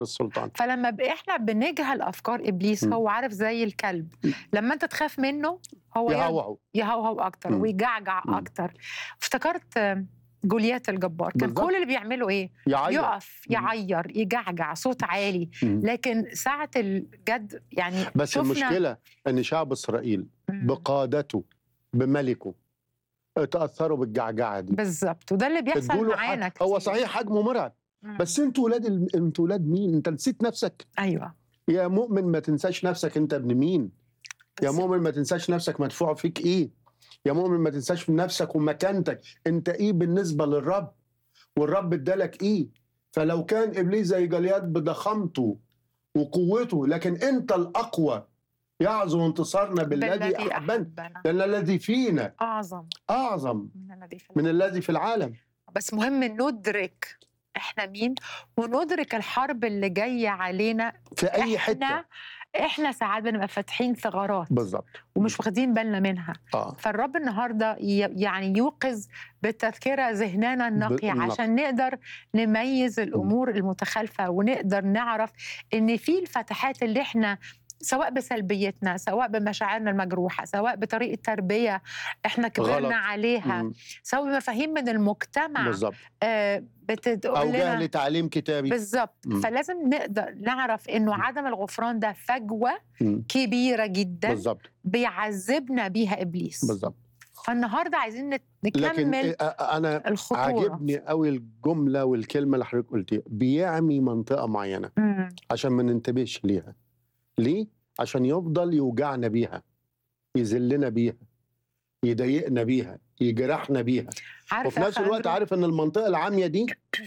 السلطان فلما ب- احنا بنجهل افكار ابليس م. هو عارف زي الكلب م. لما انت تخاف منه هو يرجع- يهوهو يهوهو اكتر م. ويجعجع م. اكتر افتكرت آه، جوليات الجبار كان بالظبط. كل اللي بيعمله ايه يعيط يقف م. يعير يجعجع صوت عالي مم. لكن ساعة الجد يعني بس شفنا المشكله ان شعب اسرائيل مم. بقادته بملكه تاثروا بالجعجعه دي بالظبط وده اللي بيحصل ادوا له معانا حق- هو كتير. صحيح حجمه مرعب مم. بس انتوا ولاد ال... انتوا ولاد مين انت نسيت نفسك ايوه يا مؤمن ما تنساش نفسك انت ابن مين يا بس- مؤمن ما تنساش نفسك مدفوع فيك ايه يا مؤمن ما تنساش نفسك ومكانتك انت ايه بالنسبه للرب والرب ادالك ايه فلو كان ابليس زي جليات بضخامته وقوته لكن انت الاقوى يعظم انتصارنا بالذي احبنا أحبنا لان الذي فينا أعظم اعظم من الذي في من الذي في العالم بس مهم ندرك احنا مين وندرك الحرب اللي جايه علينا في اي احنا حته احنا ساعات بنبقى فاتحين ثغرات بالظبط ومش واخدين بالنا منها اه فالرب النهارده ي- يعني يوقظ بالتذكره ذهننا النقي بالنقي. عشان نقدر نميز الامور المتخالفه ونقدر نعرف ان في الفتحات اللي احنا سواء بسلبيتنا سواء بمشاعرنا المجروحه سواء بطريقه تربيه احنا كبرنا غلط. عليها مم. سواء بمفاهيم من المجتمع بالظبط آه بتقول او لنا جهل تعليم كتابي بالظبط مم. فلازم نقدر نعرف انه عدم الغفران ده فجوه مم. كبيره جدا بالظبط بيعذبنا بيها ابليس بالظبط فالنهارده عايزين نت- لكن نكمل إيه، انا الخطوره عاجبني قوي الجمله والكلمه اللي حضرتك قلتيها بيعمي منطقه معينه مم. عشان ما ننتبهش ليها ليه عشان يفضل يوجعنا بيها يذلنا بيها يضايقنا بيها يجرحنا بيها عارف وفي يا نفس أخ الوقت أندرو؟ عارف ان المنطقه العاميه دي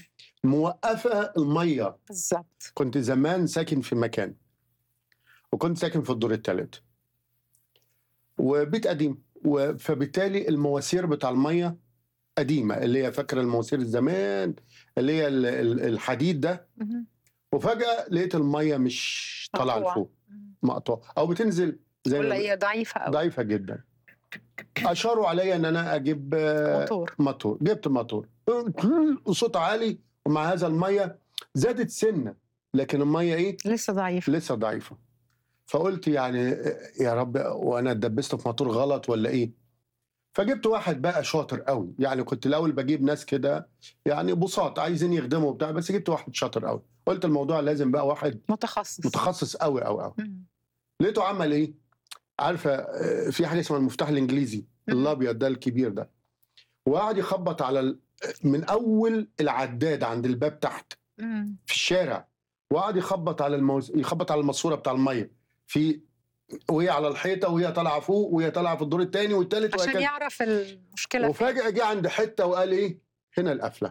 موقفه الميه بالظبط كنت زمان ساكن في مكان وكنت ساكن في الدور الثالث وبيت قديم و- فبالتالي المواسير بتاع الميه قديمه اللي هي فاكره المواسير زمان اللي هي ال- ال- الحديد ده مهم. وفجاه لقيت الميه مش طالعه مقطوعة. لفوق مم. مقطوعه او بتنزل زي ولا ما- هي ضعيفه قوي ضعيفه جدا اشاروا عليا ان انا اجيب آه، موتور موتور جبت موتور وصوت عالي ومع هذا الميه زادت سنه لكن الميه ايه لسه ضعيفه لسه ضعيفه فقلت يعني يا رب وانا اتدبست في موتور غلط ولا ايه فجبت واحد بقى شاطر قوي يعني كنت الاول بجيب ناس كده يعني بساط عايزين يخدموا بتاع بس جبت واحد شاطر قوي قلت الموضوع لازم بقى واحد متخصص متخصص قوي قوي قوي مم. لقيته عمل ايه عارفه آه، في حاجه اسمها المفتاح الانجليزي مم. الابيض ده الكبير ده وقعد يخبط على ال... من اول العداد عند الباب تحت مم. في الشارع وقعد يخبط على الموز... يخبط على الماسوره بتاع الميه في وهي على الحيطه وهي طالعه فوق وهي طالعه في الدور الثاني والثالث عشان وهكذا يعرف المشكله فين. وفجاه جه عند حته وقال ايه هنا القفله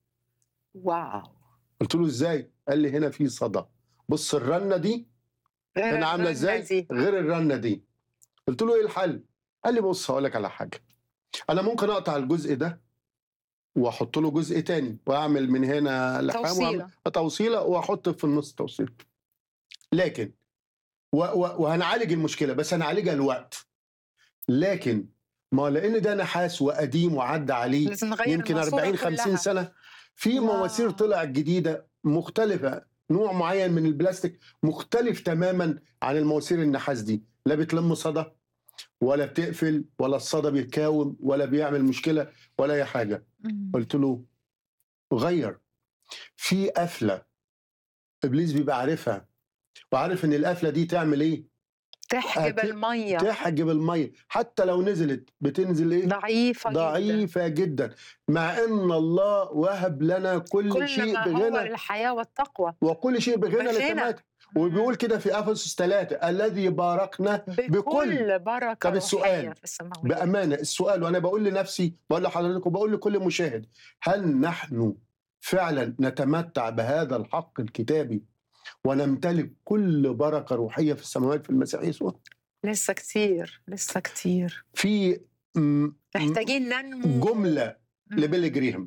واو قلت له ازاي قال لي هنا في صدى بص الرنه دي غير هنا عامله الرنة ازاي دي. غير الرنه دي قلت له ايه الحل قال لي بص هقول لك على حاجه انا ممكن اقطع الجزء ده واحط له جزء تاني واعمل من هنا لحام توصيلة. وأعمل- توصيله واحط في النص توصيله لكن و و وهنعالج المشكله بس هنعالجها الوقت لكن ما لان ده نحاس وقديم وعدى عليه لازم نغير يمكن الماسورة 40 50 كلها. سنه في واو. مواسير طلعت جديده مختلفه نوع معين من البلاستيك مختلف تماما عن المواسير النحاس دي لا بتلم صدى ولا بتقفل ولا الصدى بيتكاوم ولا بيعمل مشكله ولا اي حاجه مم. قلت له غير في قفله ابليس بيبقى عارفها وعارف ان القفله دي تعمل ايه تحجب هت- الميه تحجب الميه حتى لو نزلت بتنزل ايه ضعيفه جدا ضعيفة جدا مع أن الله وهب لنا كل, كل شيء ما هو بغنى للحياه والتقوى وكل شيء بغنى بغنى. لتمات وبيقول كده في أفسس ثلاثة الذي باركنا بكل, بكل. بركه طب السؤال، روحية في السماويات بأمانة السؤال وأنا بقول لنفسي بقول لحضرتك وبقول لكل مشاهد هل نحن فعلا نتمتع بهذا الحق الكتابي ونمتلك كل بركة روحية في السماوات في المسيح يسوع لسه كتير لسه كتير في م- محتاجين ننمو جملة مم. لبيلي جريهم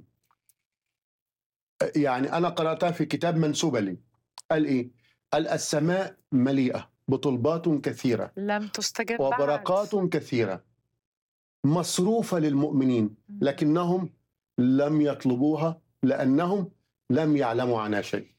يعني أنا قرأتها في كتاب منسوبة لي قال إيه؟ قال السماء مليئة بطلبات كثيرة لم تستجب بعد. وبركات كثيرة مصروفة للمؤمنين مم. لكنهم لم يطلبوها لأنهم لم يعلموا عنها شيء